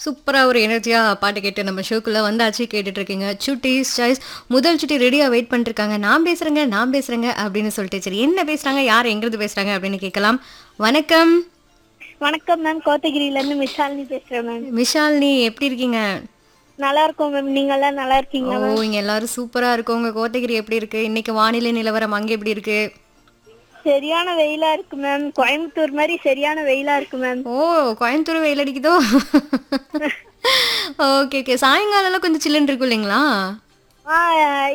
சூப்பராக ஒரு எனர்ஜியாக பாட்டு கேட்டு நம்ம ஷோக்குள்ளே வந்தாச்சு கேட்டுட்டு இருக்கீங்க சுட்டிஸ் சாய்ஸ் முதல் சுட்டி ரெடியாக வெயிட் பண்ணிருக்காங்க நான் பேசுகிறேங்க நான் பேசுகிறேங்க அப்படின்னு சொல்லிட்டு சரி என்ன பேசுகிறாங்க யார் எங்கிருந்து பேசுகிறாங்க அப்படின்னு கேட்கலாம் வணக்கம் வணக்கம் மேம் கோத்தகிரில இருந்து மிஷாலினி பேசுறேன் மேம் விஷாலினி எப்படி இருக்கீங்க நல்லா இருக்கோம் மேம் நீங்க எல்லாம் நல்லா இருக்கீங்களா ஓ இங்க எல்லாரும் சூப்பரா இருக்கு உங்க கோத்தகிரி எப்படி இருக்கு இன்னைக்கு வானிலை நிலவரம் அங்க எப்படி இருக்கு சரியான வெயிலா இருக்கு மேம் கோயம்புத்தூர் மாதிரி சரியான வெயிலா இருக்கு மேம் ஓ கோயம்புத்தூர் வெயில் அடிக்குதோ ஓகே ஓகே சாயங்காலம் கொஞ்சம் சில்லுன்னு இருக்கும் இல்லைங்களா ஆ